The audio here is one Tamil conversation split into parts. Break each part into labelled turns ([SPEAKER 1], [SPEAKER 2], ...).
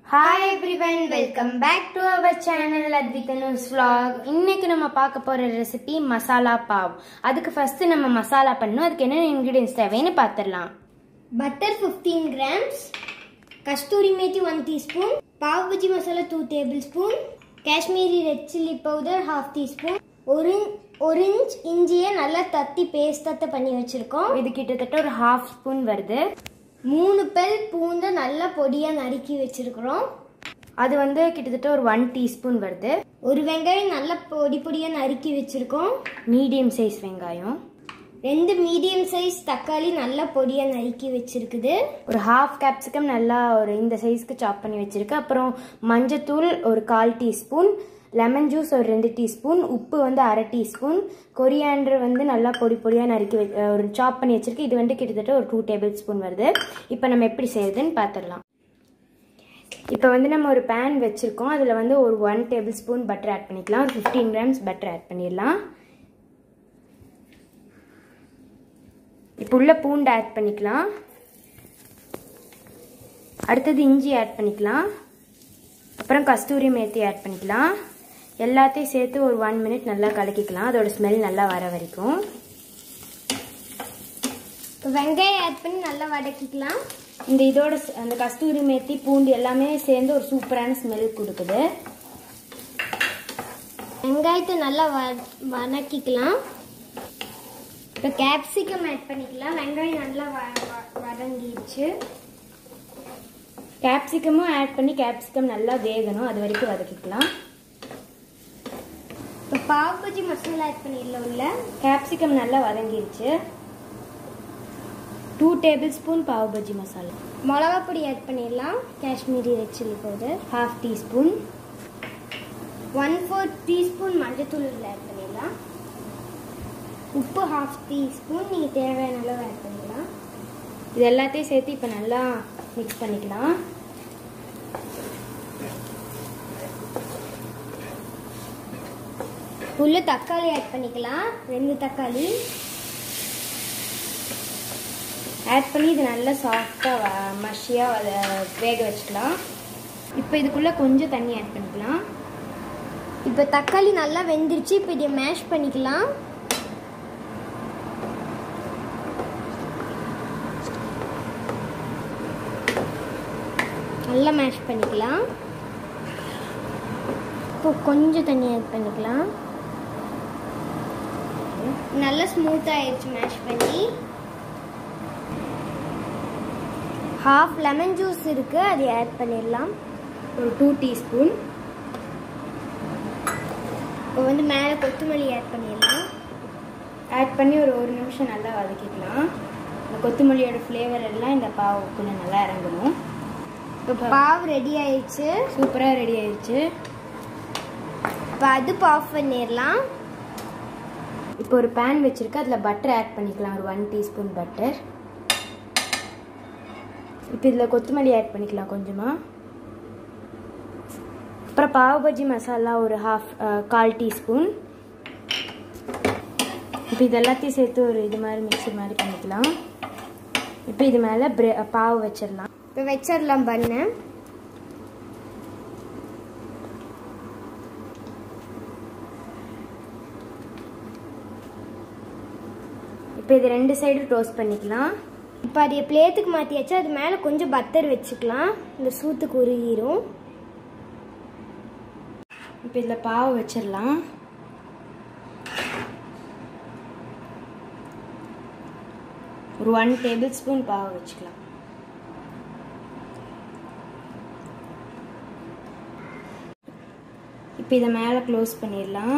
[SPEAKER 1] hi everyone welcome back to our channel அத்விகனூஸ் vlog இன்னைக்கு நம்ம பார்க்க போற ரெசிபி மசாலா பாவ் அதுக்கு ஃபர்ஸ்ட் நம்ம மசாலா பண்ணணும் அதுக்கு என்னென்ன இன்கிரீடியன்ஸ் தேவைன்னு பார்த்துடலாம்
[SPEAKER 2] butter 15 grams kasuri methi one teaspoon pav bhaji masala two tablespoon Kashmiri red chilli powder half teaspoon ஒரு ஒரு இன்ச் இஞ்சியை நல்லா தத்தி பேஸ்டத்தை பண்ணி வச்சிருக்கோம்
[SPEAKER 1] இது கிட்டத்தட்ட ஒரு ஹாஃப் ஸ்பூன் வருது
[SPEAKER 2] மூணு பெல் பூண்டை நல்லா பொடியாக நறுக்கி வச்சிருக்கிறோம்
[SPEAKER 1] அது வந்து கிட்டத்தட்ட ஒரு ஒன் டீஸ்பூன் வருது
[SPEAKER 2] ஒரு வெங்காயம் நல்லா பொடி பொடியாக நறுக்கி வச்சிருக்கோம்
[SPEAKER 1] மீடியம் சைஸ் வெங்காயம்
[SPEAKER 2] ரெண்டு மீடியம் சைஸ் தக்காளி நல்லா பொடியாக நறுக்கி வச்சிருக்குது
[SPEAKER 1] ஒரு ஹாஃப் கேப்சிகம் நல்லா ஒரு இந்த சைஸ்க்கு சாப் பண்ணி வச்சிருக்கு அப்புறம் மஞ்சத்தூள் ஒரு கால் டீஸ்பூன் லெமன் ஜூஸ் ஒரு ரெண்டு டீஸ்பூன் உப்பு வந்து அரை டீஸ்பூன் கொரியாண்டர் வந்து நல்லா பொடி பொடியாக நறுக்கி வ- அஹ் ஒரு சாப் பண்ணி வச்சிருக்கு இது வந்து கிட்டத்தட்ட ஒரு டூ டேபிள் ஸ்பூன் வருது இப்போ நம்ம எப்படி செய்யுதுன்னு பார்த்துடலாம் இப்போ வந்து நம்ம ஒரு பேன் வச்சுருக்கோம் அதில் வந்து ஒரு one tablespoon butter add பண்ணிக்கலாம் ஒரு ஃபிஃப்டீன் கிராம்ஸ் பட்டர் ஆட் பண்ணிடலாம் இப்போ உள்ள பூண்டு ஆட் பண்ணிக்கலாம் அடுத்தது இஞ்சி ஆட் பண்ணிக்கலாம் அப்புறம் கஸ்தூரி மேத்தி ஆட் பண்ணிக்கலாம் எல்லாத்தையும் சேர்த்து ஒரு ஒன் மினிட் நல்லா கலக்கிக்கலாம் அதோட ஸ்மெல் நல்லா வர வரைக்கும்
[SPEAKER 2] இப்போ வெங்காயம் ஆட் பண்ணி நல்லா வதக்கிக்கலாம்
[SPEAKER 1] இந்த இதோட ஸ்- அந்த கஸ்தூரி மேத்தி பூண்டு எல்லாமே சேர்ந்து ஒரு சூப்பரான ஸ்மெல் கொடுக்குது
[SPEAKER 2] வெங்காயத்தை நல்லா வ- வதக்கிக்கலாம் இப்போ கேப்சிகம் ஆட் பண்ணிக்கலாம் வெங்காயம் நல்லா வ- வ- வதங்கிடுச்சு
[SPEAKER 1] கேப்சிகமும் ஆட் பண்ணி கேப்சிகம் நல்லா வேகணும் அது வரைக்கும் வதக்கிக்கலாம்
[SPEAKER 2] இப்போ பாவ் பஜ்ஜி மசாலா ஆட் பண்ணிடலாம் உள்ள
[SPEAKER 1] கேப்சிகம் நல்லா வதங்கிருச்சு two tablespoon pav bhaji masala
[SPEAKER 2] மிளகா பொடி ஆட் பண்ணிடலாம் Kashmiri red chilli powder
[SPEAKER 1] half teaspoon
[SPEAKER 2] one four teaspoon மஞ்சத்தூள் இதில் ஆட் பண்ணிடலாம் உப்பு ஹாஃப் டீஸ்பூன் நீங்கள் தேவையான அளவு ஆட் பண்ணிடலாம்
[SPEAKER 1] இது எல்லாத்தையும் சேர்த்து இப்போ நல்லா மிக்ஸ் பண்ணிக்கலாம்
[SPEAKER 2] உள்ள தக்காளி ஆட் பண்ணிக்கலாம் ரெண்டு தக்காளி
[SPEAKER 1] ஆட் பண்ணி இது நல்லா சாஃப்டாக மஷியாக அதை வேக வச்சுக்கலாம் இப்போ இதுக்குள்ளே கொஞ்சம் தண்ணி ஆட் பண்ணிக்கலாம்
[SPEAKER 2] இப்போ தக்காளி நல்லா வெந்துருச்சு இப்போ இதை மேஷ் பண்ணிக்கலாம் நல்லா மேஷ் பண்ணிக்கலாம் இப்போ கொஞ்சம் தண்ணி ஆட் பண்ணிக்கலாம் நல்லா ஸ்மூத் ஆயிடுச்சு மேஷ் பண்ணி ஹாஃப் லெமன் ஜூஸ் இருக்கு அதை ஆட் பண்ணிடலாம்
[SPEAKER 1] ஒரு டூ டீஸ்பூன்
[SPEAKER 2] இப்போ வந்து மேலே கொத்தமல்லி ஆட் பண்ணிடலாம்
[SPEAKER 1] ஆட் பண்ணி ஒரு ஒரு நிமிஷம் நல்லா வதக்கிக்கலாம் இந்த கொத்தமல்லியோட ஃப்ளேவர் எல்லாம் இந்த பாவுக்குள்ளே நல்லா இறங்கணும்
[SPEAKER 2] இப்போ பாவ் ரெடி ஆயிடுச்சு
[SPEAKER 1] சூப்பராக ரெடி ஆயிடுச்சு
[SPEAKER 2] இப்போ அடுப்பு ஆஃப் பண்ணிடலாம்
[SPEAKER 1] இப்போ ஒரு பேன் வச்சுருக்கு அதில் பட்டர் ஆட் பண்ணிக்கலாம் ஒரு ஒன் டீஸ்பூன் பட்டர் இப்போ இதில் கொத்தமல்லி ஆட் பண்ணிக்கலாம் கொஞ்சமாக அப்புறம் பாவ் பஜ்ஜி மசாலா ஒரு ஹாஃப் கால் டீஸ்பூன் இப்போ இது எல்லாத்தையும் சேர்த்து ஒரு இது மாதிரி மிக்ஸி மாதிரி பண்ணிக்கலாம் இப்போ இது மேலே ப்ரெ பாவு வச்சிடலாம்
[SPEAKER 2] இப்போ வச்சிடலாம் பண்ண
[SPEAKER 1] இப்போ இது ரெண்டு சைடு டோஸ்ட் பண்ணிக்கலாம்
[SPEAKER 2] இப்போ அதை பிளேட்டுக்கு மாற்றியாச்சு அது மேலே கொஞ்சம் பட்டர் வச்சுக்கலாம் இந்த சூத்துக்கு உருகிரும்
[SPEAKER 1] இப்போ இதில் பாவு வச்சிடலாம் ஒரு ஒன் டேபிள் ஸ்பூன் பாவு வச்சுக்கலாம் இப்போ இதை மேலே க்ளோஸ் பண்ணிடலாம்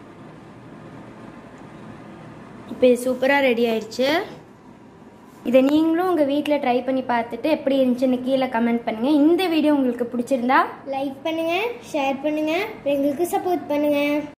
[SPEAKER 1] இப்போ இது சூப்பராக ரெடி ஆயிடுச்சு இதை நீங்களும் உங்கள் வீட்டில் ட்ரை பண்ணி பார்த்துட்டு எப்படி இருந்துச்சுன்னு கீழே கமெண்ட் பண்ணுங்கள் இந்த வீடியோ உங்களுக்கு பிடிச்சிருந்தா
[SPEAKER 2] லைக் பண்ணுங்க ஷேர் பண்ணுங்க எங்களுக்கு சப்போர்ட் பண்ணுங்க